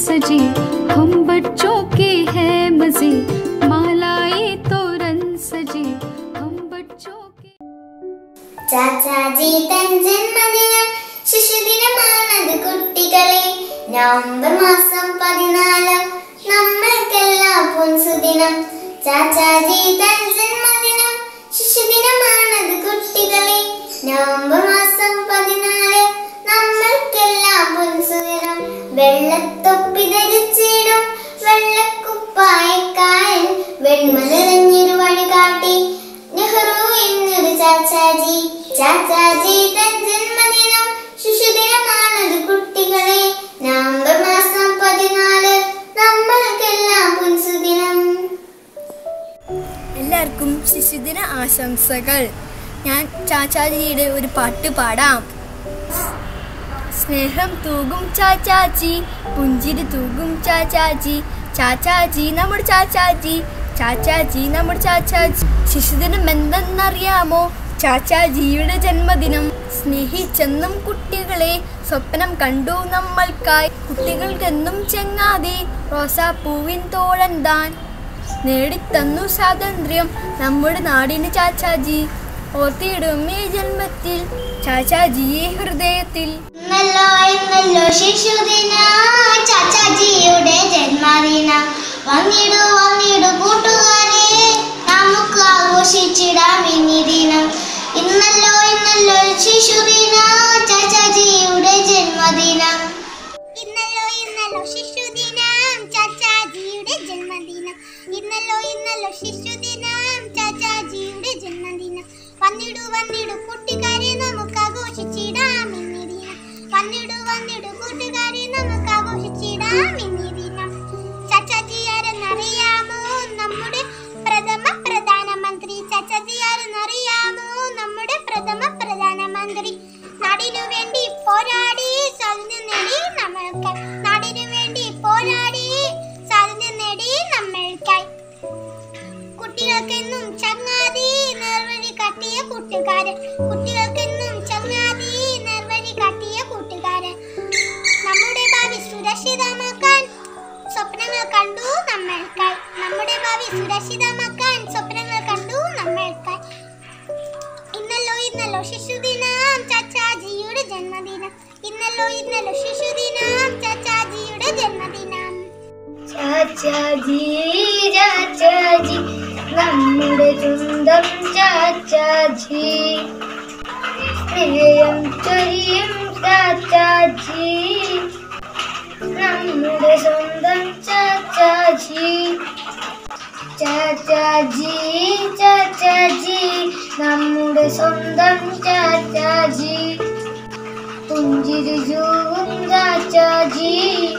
सजे हम बच्चों के हैं मजे मालाएं तोरण सजे हम बच्चों के ചാച്ചാജി തൻ ജന്മദിനം ശിശുദിനമാണത് കുട്ടികളെ നവംബർ മാസം പതിനാല് നമ്മൾക്കെല്ലാം പൊൻസുദിനം ചാച്ചാജി തൻ ജന്മദിനം ശിശുദിനമാണത് കുട്ടികളെ നവംബർ മാസം പതിനാല് നമ്മൾക്കെല്ലാം പൊൻസുദിനം വെള്ളത്തൊപ്പി ധരിച്ചിടും വെള്ളക്കുപ്പായക്കാരൻ വെണ്മ നിറഞ്ഞൊരു വഴി കാട്ടി നെഹ്റു എന്നൊരു ചാച്ചാജി ചാച്ചാജി തൻ ജന്മദിനം ശിശുദിനമാണത് കുട്ടികളെ നവംബർ മാസം പതിനാല് നമ്മൾക്കെല്ലാം പുൻസുദിനം എല്ലാവർക്കും ശിശുദിന ആശംസകൾ ഞാൻ ചാച്ചാജിയുടെ ഒരു പാട്ട് പാടാം സ്നേഹം തൂകും ചാച്ചാജി പുഞ്ചിരി തൂകും ചാച്ചാജി ചാച്ചാജി നമ്മുടെ ചാച്ചാജി ചാച്ചാജി നമ്മുടെ ചാച്ചാജി ശിശുദിനം എന്തെന്നറിയാമോ ചാച്ചാജിയുടെ ജന്മദിനം സ്നേഹിച്ചെന്നും കുട്ടികളെ സ്വപ്നം കണ്ടു നമ്മൾക്കായി കുട്ടികൾക്കെന്നും ചെങ്ങാതി റോസാപ്പൂവിൻ തോഴൻ താൻ നേടിത്തന്നു സ്വാതന്ത്ര്യം നമ്മുടെ നാടിന് ചാച്ചാജി ഓർത്തിയിടും ഈ ജന്മത്തിൽ ചാച്ചാജിയെ ഹൃദയത്തിൽ ഇന്നല്ലോ ഇന്നല്ലോ ശിശുദിന ചാച്ചാജിയുടെ ജന്മദിന വന്നിടു വന്നിടു കൂട്ടുകാരെ നമുക്ക് ആഘോഷിച്ചിടാം ഇനി ദിനം ഇന്നല്ലോ ഇന്നല്ലോ ശിശുദിന ചാച്ചാജിയുടെ ജന്മദിനം ഇന്നല്ലോ ഇന്നല്ലോ ശിശുദിനം ചാച്ചാജിയുടെ ജന്മദിനം ഇന്നല്ലോ ഇന്നല്ലോ ശിശുദിനം ചാച്ചാജിയുടെ ജന്മദിനം വന്നിടു വന്നിടു കൂട്ടുകാരെ നമുക്ക് ആഘോഷിച്ചിടാം ഇന്നീ ദിനം വന്നിടു വന്നിടു കൂട്ടുകാരെ നമുക്ക് ആഘോഷിച്ചിടാം ഇന്നീ ദിനം ചാച്ചാജി ആരെന്നറിയാമോ നമ്മുടെ പ്രഥമ പ്രധാനമന്ത്രി ചാച്ചാജി ആരെന്നറിയാമോ നമ്മുടെ പ്രഥമ പ്രധാനമന്ത്രി നാടിനു വേണ്ടി പോരാടി സ്വാതന്ത്ര്യം നേടി നമ്മൾക്കായി നാടിനു വേണ്ടി പോരാടി സ്വാതന്ത്ര്യം നേടി നമ്മൾക്കായി കുട്ടികൾക്കെന്നും ചങ്ങാതി നേർവഴി കാട്ടിയ കൂട്ടുകാരൻ കുട്ടികൾക്കെന്നും ചങ്ങാതി നേർവഴി കാട്ടിയ കൂട്ടുകാരൻ നമ്മുടെ ഭാവി സുരക്ഷിതമാക്കാൻ സ്വപ്നങ്ങൾ കണ്ടു നമ്മൾക്കായി നമ്മുടെ ഭാവി സുരക്ഷിതമാക്കാൻ സ്വപ്നങ്ങൾ കണ്ടു നമ്മൾക്കായി ഇന്നല്ലോ ഇന്നല്ലോ ശിശുദിനം ചാച്ചാജിയുടെ ജന്മദിനം ഇന്നല്ലോ ഇന്നല്ലോ ശിശുദിനം ചാച്ചാജിയുടെ ജന്മദിനം ചാച്ചാജി ചാച്ചാജി നമ്മുടെ സ്വന്തം ചാച്ചാജി സ്നേഹം ചൊരിയും ചാച്ചാജി നമ്മുടെ സ്വന്തം ചാച്ചാജി ചാച്ചാജി ചാച്ചാജി നമ്മുടെ സ്വന്തം ചാച്ചാജി പുഞ്ചിരി ജൂവും ചാച്ചാജി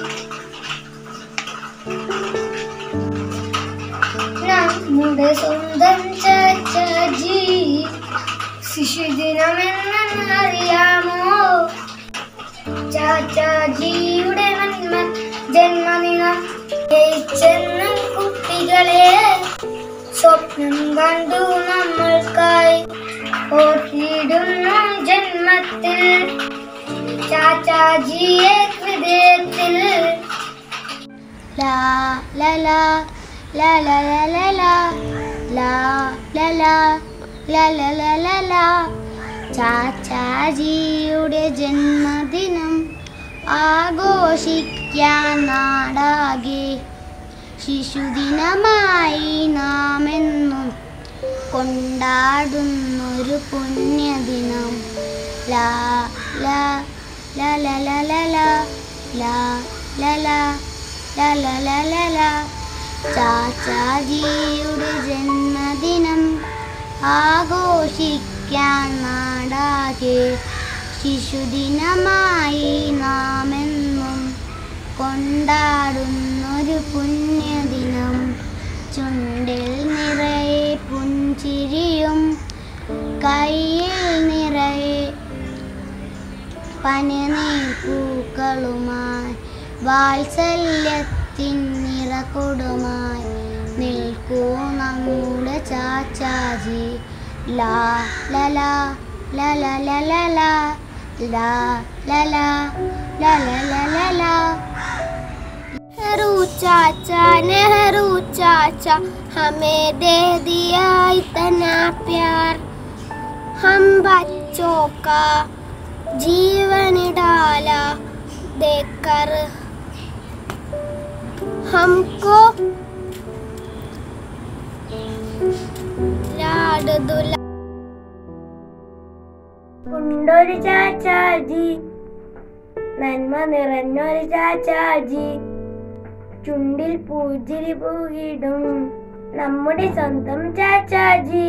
നമ്മുടെ സ്വന്തം ചാച്ചാജി ശിശുദിനമെന്നറിയാമോ ചാച്ചാജിയുടെ നന്മ ജന്മദിനം ജയിച്ചെന്നും കുട്ടികളെ സ്വപ്നം കണ്ടു നമ്മൾക്കായി ഓർത്തിടുന്നു ജന്മത്തിൽ ചാച്ചാജിയെ ഹൃദയത്തിൽ ലാ ലാ ലാ ലാ ലാ ലാ ലാ ലാ ലാ ലാ ലാ ലാ ലാ ലാ ലാ ലാ ചാച്ചാജിയുടെ ജന്മദിനം ആഘോഷിക്കാൻ നാടാകെ ശിശുദിനമായി നാം എന്നും കൊണ്ടാടുന്നൊരു പുണ്യദിനം ലാ ലാ ലാ ലാ ലാ ലാ ലാ ലാ ലാ ലാ ലാ ലാ ലാ ലാ ലാ ചാച്ചാജിയുടെ ജന്മദിനം ആഘോഷിക്കാൻ നാടാകെ ശിശുദിനമായി നാം എന്നും കൊണ്ടാടുന്നൊരു പുണ്യദിനം ചുണ്ടിൽ നിറയെ പുഞ്ചിരിയും കയ്യിൽ നിറയെ പനിനീർ പൂക്കളുമായി വാത്സല്യത്തിൻ നിറകൊടുമായി നിൽക്കൂ നമ്മുടെ ചാച്ചാജി ലാ ലലാ ലല ലല ലാ ലല ലല ലല चाचा नेहरू चाचा हमें दे दिया इतना प्यार हम बच्चों का जीवन डाला देकर हमको लाड दुला ഉണ്ടൊരു ചാച്ചാജി നന്മ നിറഞ്ഞൊരു ചാച്ചാജി ചുണ്ടിൽ പൂജിരി പൂകിടും നമ്മുടെ സ്വന്തം ചാച്ചാജി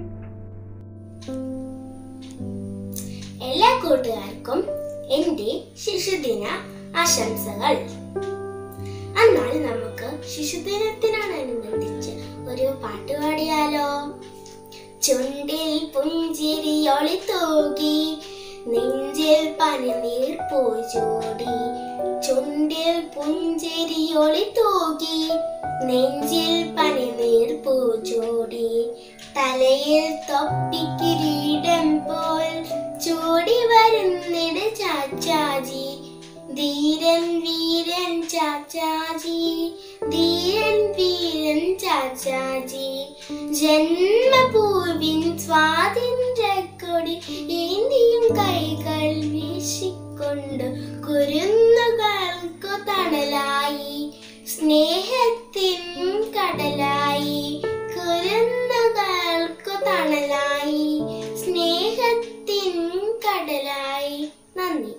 എല്ലാ കൂട്ടുകാർക്കും എൻ്റെ ശിശുദിന ആശംസകൾ എന്നാൽ നമുക്ക് ശിശുദിനത്തിനോടനുബന്ധിച്ച് ഒരു പാട്ട് പാടിയാലോ ചുണ്ടിൽ പുഞ്ചിരിയൊളി തൂകി നെഞ്ചിൽ പനിനീർ പൂച്ചൂടി ചുണ്ടിൽ പുഞ്ചിരിയൊളി തൂകി നെഞ്ചിൽ പനിനീർ പൂച്ചൂടി തലയിൽ തൊപ്പിക്കിരീടം പോൽ ചൂടി വരുന്നിട ചാച്ചാജി ധീരൻ വീരൻ ചാച്ചാജി ധീരൻ വീരൻ ചാച്ചാജി ജന്മപൂർവിൻ സ്വാതന്ത്ര്യക്കൊടി ഏന്തിയും കൈകൾ വീശിക്കൊണ്ട് കുരുന്നുകൾക്കു തണലായി സ്നേഹത്തിൻ കടലായി കുരുന്നുകൾക്കു തണലായി സ്നേഹത്തിൻ കടലായി നന്ദി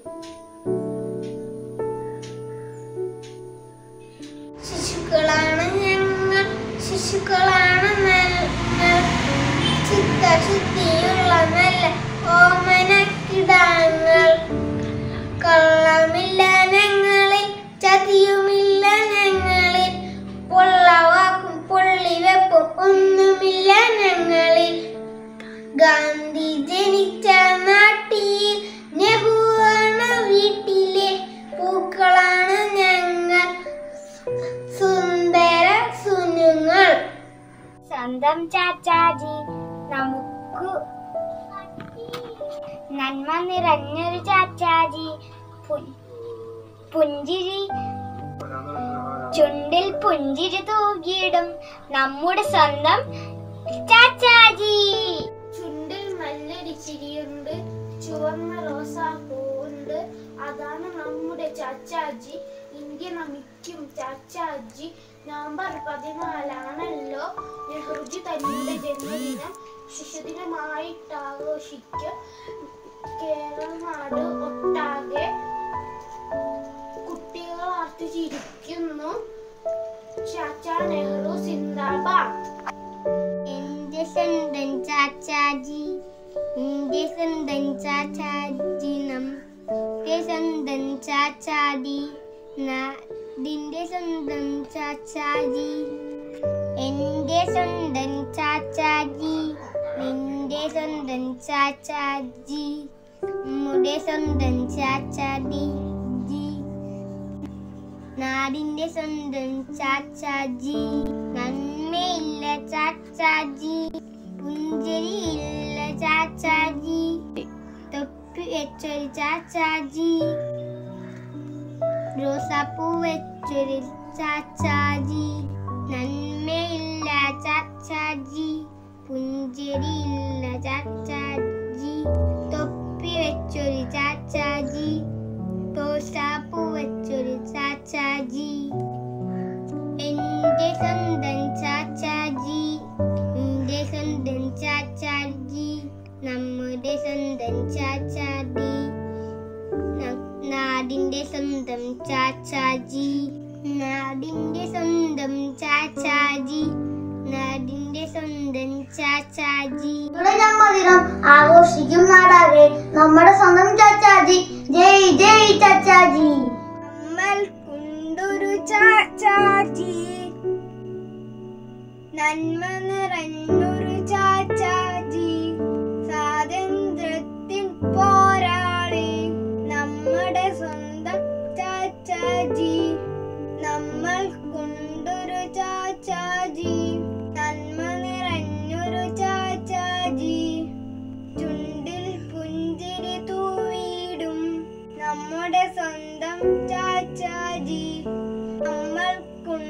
ശിശുക്കളാണ് ഞങ്ങൾ ശിശുക്കളാണ് ഞങ്ങൾ ചിത്തശുദ്ധിയുള്ള നല്ല ഓമനക്കിടാങ്ങൾ കള്ളമില്ല ഞങ്ങളിൽ ചതിയുമില്ല ഞങ്ങളിൽ പൊള്ളവാക്കും പൊള്ളിവെപ്പും ഒന്നുമില്ല ഞങ്ങളിൽ ഗാന്ധി ജനിച്ച നാട്ടിൽ നെഹുവാണ് വീട്ടിലെ പൂക്കളാണ് ഞങ്ങൾ സുന്ദര സുനുങ്ങൾ സ്വന്തം ചാച്ചാജി നമുക്ക് നന്മ നിറഞ്ഞൊരു ചാച്ചാജി പു- പുഞ്ചിരി ചുണ്ടിൽ പുഞ്ചിരി തൂകിയിടും നമ്മുടെ സ്വന്തം ചാച്ചാജി ചുണ്ടിൽ നല്ലൊരു ചിരിയുണ്ട് ചുവന്ന റോസാപ്പൂവുണ്ട് അതാണ് നമ്മുടെ ചാച്ചാജി ഇന്ത്യ നമിക്കും ചാച്ചാജി നവംബർ പതിനാലാണല്ലോ നെഹ്റുജി തന്റെ ജന്മദിനം ശിശുദിനമായിട്ട് ആഘോഷിക്കും കേരളനാട് ഒട്ടാകെ കുട്ടികൾ ആർത്ത് ചിരിക്കുന്നു ചാച്ചാ നെഹ്റു സിന്ദാബാദ് എന്റെ സ്വന്തം ചാച്ചാജി എന്റെ സ്വന്തം ചാച്ചാജി നമ്മുടെ സ്വന്തം ചാച്ചാജി നാടിന്റെ സ്വന്തം ചാച്ചാജി എന്റെ സ്വന്തം ചാച്ചാജി നിന്റെ സ്വന്തം ചാച്ചാജി നമ്മുടെ സ്വന്തം ചാച്ചാജി ജി നാടിന്റെ സ്വന്തം ചാച്ചാജി നന്മയില്ല ചാച്ചാജി പുഞ്ചരിയില്ല ചാച്ചാജി തൊപ്പി വെച്ചൊരു ചാച്ചാജി റോസാപ്പൂ വെച്ചൊരു ചാച്ചാജി നന്മയില്ല ചാച്ചാജി പുഞ്ചരിയില്ല ചാച്ചാജി തൊപ്പി വെച്ചൊരു ചാച്ചാജി റോസാപ്പൂ വെച്ചൊരു ചാച്ചാജി എന്റെ സ്വന്തം ചാച്ചാജി എന്റെ സ്വന്തം ചാച്ചാജി നമ്മുടെ സ്വന്തം ചാച്ചാജി ന- നാടിന്റെ സ്വന്തം ചാച്ചാജി നാടിന്റെ സ്വന്തം ചാച്ചാജി നാടിന്റെ സ്വന്തം ചാച്ചാജി ജന്മദിനം ആഘോഷിക്കും നാടാകെ നമ്മുടെ സ്വന്തം ചാച്ചാജി ജയ് ജയ് ചാച്ചാജി നമ്മൾ കൊണ്ടൊരു ചാച്ചാജി നന്മ നിറഞ്ഞൊരു ചാച്ചാജി സ്വാതന്ത്ര്യത്തിൻ പോരാളി നമ്മുടെ സ്വന്തം ചാച്ചാജി നമ്മൾ കൊണ്ടൊരു ചാച്ചാജി നന്മ നിറഞ്ഞൊരു ചാച്ചാജി ചുണ്ടിൽ പുഞ്ചിരി തൂവിടും നമ്മുടെ സ്വന്തം ചാച്ചാജി നമ്മൾ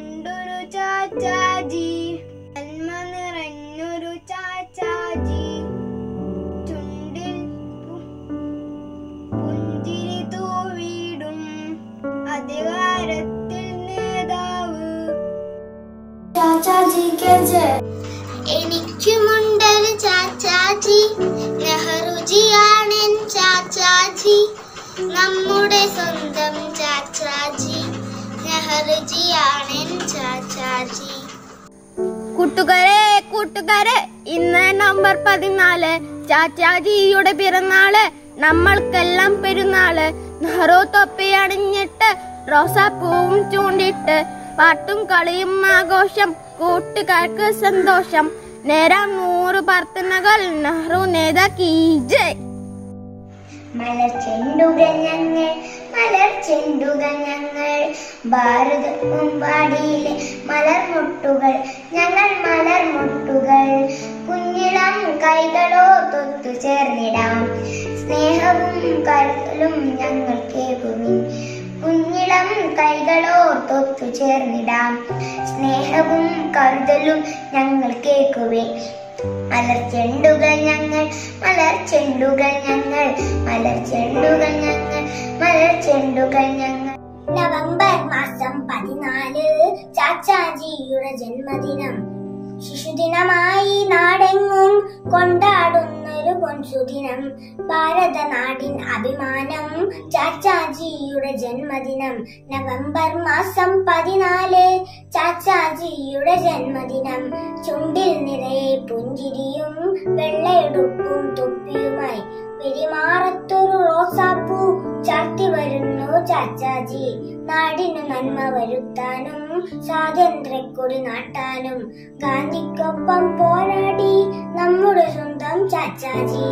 चाची के जय എനിക്കുമുണ്ടൊരു ചാച്ചാജി നെഹ്റുജിയാണെൻ ചാച്ചാജി നമ്മുടെ സ്വന്തം ചാച്ചാജി നെഹ്റുജിയാണെൻ ചാച്ചാജി കൂട്ടുകാരെ കൂട്ടുകാരെ ഇന്ന് നവംബർ പതിനാല് ചാച്ചാജിയുടെ പിറന്നാള് നമ്മൾക്കെല്ലാം പെരുന്നാള് നെഹ്റു തൊപ്പി അണിഞ്ഞിട്ട് റോസാപ്പൂവും ചൂണ്ടിട്ട് പാട്ടും കളിയും ആഘോഷം കൂട്ടുകാർക്ക് സന്തോഷം നേരാം നൂറ് പ്രാർത്ഥനകൾ നെഹ്റു നേതാക്കി ജയ് മലർ ചെണ്ടുകൾ ഞങ്ങൾ മലർ ചെണ്ടുകൾ ഞങ്ങൾ ഭാരത മുമ്പാടിയിലെ മലർമുട്ടുകൾ ഞങ്ങൾ മലർമുട്ടുകൾ കുഞ്ഞിളം കൈകളോ തൊത്തു ചേർന്നിടാം സ്നേഹവും കരുതലും ഞങ്ങൾ കേൾക്കുവിൻ കുഞ്ഞിളം കൈകളോ തൊത്തു ചേർന്നിടാം സ്നേഹവും കരുതലും ഞങ്ങൾ കേൾക്കുവിൻ മലർ ചെണ്ടുകൾ ഞങ്ങൾ മലർ ചെണ്ടുകൾ ഞങ്ങൾ മലർ ചെണ്ടുകൾ ഞങ്ങൾ മലർ ചെണ്ടുകൾ ഞങ്ങൾ നവംബർ മാസം പതിനാല് ചാച്ചാജിയുടെ ജന്മദിനം ശിശുദിനമായി നാടെങ്ങും കൊണ്ടാടുന്നൊരു പൊൻസുദിനം ഭാരതനാടിൻ അഭിമാനം ചാച്ചാജിയുടെ ജന്മദിനം നവംബർ മാസം പതിനാല് ചാച്ചാജിയുടെ ജന്മദിനം ചുണ്ടിൽ നിറയെ പുഞ്ചിരിയും വെള്ളയെടുപ്പും തൊപ്പിയുമായി പെരുമാറത്തൊരു റോസാപ്പൂ ചാർത്തി വരുന്നു ചാച്ചാജി നാടിനു നന്മ വരുത്താനും സ്വാതന്ത്ര്യക്കൊടി നാട്ടാനും ഗാന്ധിക്കൊപ്പം പോരാടി നമ്മുടെ സ്വന്തം ചാച്ചാജി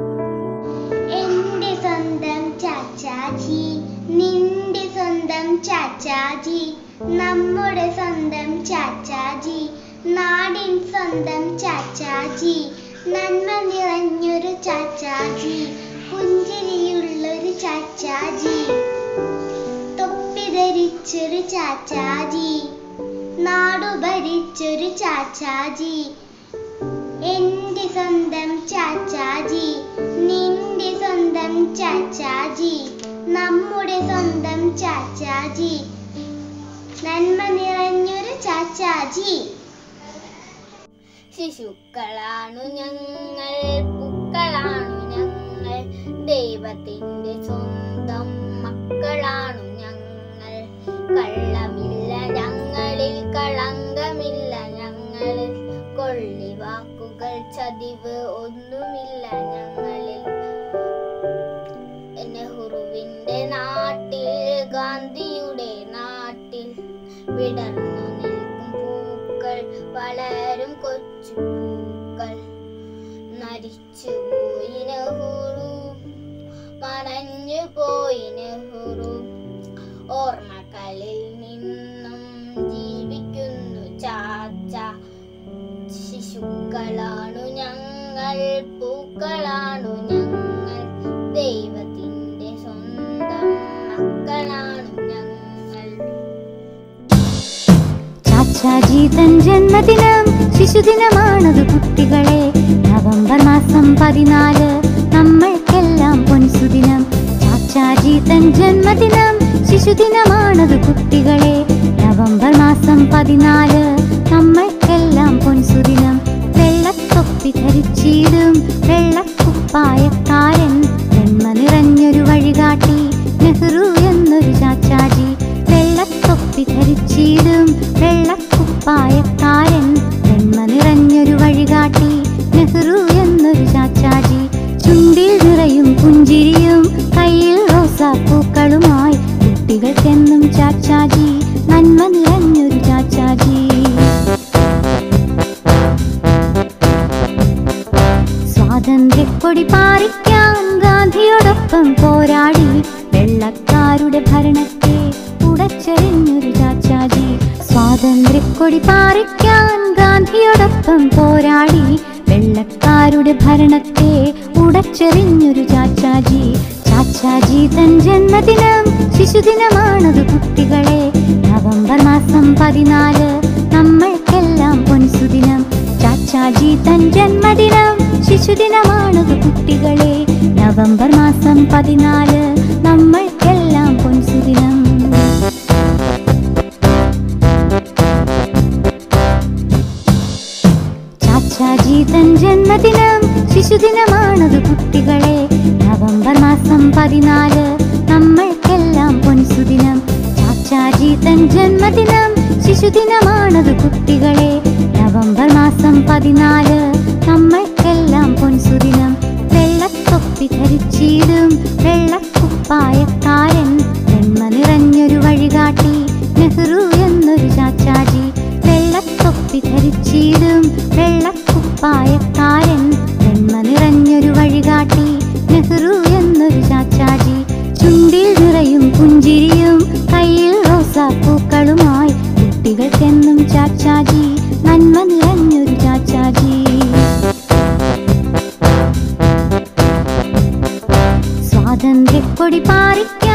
എന്റെ സ്വന്തം ചാച്ചാജി നിന്റെ സ്വന്തം ചാച്ചാജി നമ്മുടെ സ്വന്തം ചാച്ചാജി നാടിൻ സ്വന്തം ചാച്ചാജി നന്മ നിറഞ്ഞൊരു ചാച്ചാജി പുഞ്ചിരിയുള്ളൊരു ചാച്ചാജി തൊപ്പി ധരിച്ചൊരു ചാച്ചാജി നാടു ഭരിച്ചൊരു ചാച്ചാജി എന്റെ സ്വന്തം ചാച്ചാജി നിന്റെ സ്വന്തം ചാച്ചാജി നമ്മുടെ സ്വന്തം ചാച്ചാജി നന്മ നിറഞ്ഞൊരു ചാച്ചാജി ശിശുക്കളാണു ഞങ്ങൾ പൂക്കളാണു ഞങ്ങൾ ദൈവത്തിന്റെ സ്വന്തം മക്കളാണു ഞങ്ങൾ കള്ളമില്ല ഞങ്ങളിൽ കളങ്കമില്ല ഞങ്ങളിൽ കൊള്ളി വാക്കുകൾ ചതിവ് ഒന്നുമില്ല ഞങ്ങളിൽ നെഹ്റുവിന്റെ നാട്ടിൽ ഗാന്ധിയുടെ നാട്ടിൽ വിടർന്നു നിൽക്കും പൂക്കൾ വളരും കൊച്ചു പൂക്കൾ നരിച്ചു പോയി നെഹ്റു മറഞ്ഞു പോയി നെഹ്റു ഓർമ്മകളിൽ നിന്നും ജീവിക്കുന്നു ചാച്ച ശിശുക്കളാണു ഞങ്ങൾ പൂക്കളാണു ഞങ്ങൾ ദൈവത്തിന്റെ സ്വന്തം മക്കളാണു ഞങ്ങൾ ചാച്ചാജി തൻ ജന്മദിനം ശിശുദിനമാണത് കുട്ടികളെ നവംബർ മാസം പതിനാല് നമ്മൾക്കെല്ലാം പൊൻസുദിനം ചാച്ചാജി തൻ ജന്മദിനം ശിശുദിനമാണത് കുട്ടികളെ നവംബർ മാസം പതിനാല് നമ്മൾക്കെല്ലാം പൊൻസുദിനം വെള്ളത്തൊപ്പി ധരിച്ചിടും വെള്ളക്കുപ്പായക്കാരൻ ജന്മ നിറഞ്ഞൊരു വഴികാട്ടി നെഹ്റു എന്നൊരു ചാച്ചാജി വെള്ളത്തൊപ്പി ധരിച്ചിടും വെള്ളക്കുപ്പായക്കാരൻ ജന്മ നിറഞ്ഞൊരു വഴികാട്ടി നെഹ്റു എന്നൊരു ചാച്ചാജി ചുണ്ടിൽ നിറയും പുഞ്ചിരിയും കയ്യിൽ റോസാപ്പൂക്കളുമായി കുട്ടികൾക്കെന്നും ചാച്ചാജി നന്മ നിറഞ്ഞൊരു ചാച്ചാജി സ്വാതന്ത്ര്യക്കൊടി പാറിക്കാൻ ഗാന്ധിയോടൊപ്പം പോരാടി വെള്ളക്കാരുടെ ഭരണത്തെ ഉടച്ചെറിഞ്ഞൊരു ചാച്ചാജി സ്വാതന്ത്ര്യക്കൊടി പാറിക്കാൻ ഗാന്ധിയോടൊപ്പം പോരാടി വെള്ളക്കാരുടെ ഭരണത്തെ ഉടച്ചെറിഞ്ഞൊരു ചാച്ചാജി ചാച്ചാജി തൻ ജന്മദിനം ശിശുദിനമാണത് കുട്ടികളെ നവംബർ മാസം പതിനാല് നമ്മൾക്കെല്ലാം പൊൻസുദിനം ചാച്ചാജി തൻ ജന്മദിനം ശിശുദിനമാണത് കുട്ടികളെ നവംബർ മാസം പതിനാല് നമ്മൾക്കെല്ലാം പൊൻസുദിനം ശിശുദിനമാണത് കുട്ടികളെ നവംബർ മാസം പതിനാല് നമ്മൾക്കെല്ലാം പൊൻസുദിനം ചാച്ചാജി തൻ ജന്മദിനം ശിശുദിനമാണത് കുട്ടികളെ നവംബർ മാസം പതിനാല് നമ്മൾക്കെല്ലാം പൊൻസുദിനം വെള്ളത്തൊപ്പി ധരിച്ചിടും വെള്ളക്കുപ്പായക്കാരൻ വെണ്മ നിറഞ്ഞൊരു വഴികാട്ടി നെഹ്റു എന്നൊരു ചാച്ചാജി വെള്ളത്തൊപ്പി ധരിച്ചിടും വെള്ളക്കുപ്പായക്കാരൻ വെണ്മ നിറഞ്ഞൊരു വഴികാട്ടി നെഹ്റു എന്നൊരു ചാച്ചാജി ചുണ്ടിൽ നിറയും പുഞ്ചിരിയും കയ്യിൽ റോസാപ്പൂക്കളുമായി കുട്ടികൾക്കെന്നും ചാച്ചാജി നന്മ നിറഞ്ഞൊരു ചാച്ചാജി സ്വാതന്ത്ര്യക്കൊടി പാറിക്ക